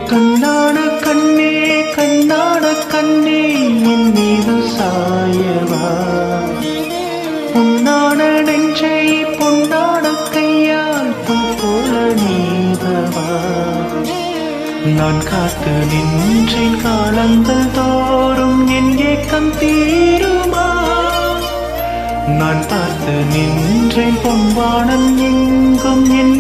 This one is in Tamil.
கண்ணான கண்ணே கண்ணான கண்ணே என் மீது சாயவா பொன்னான நெஞ்சை பொன்னான கையால் பூ போல நீதவா நான் காத்து நின்றேன் காலங்கள் தோறும் என் ஏக்கம் தீருமா நான் பார்த்து நின்றேன் பொன்வானம் எங்கும் என்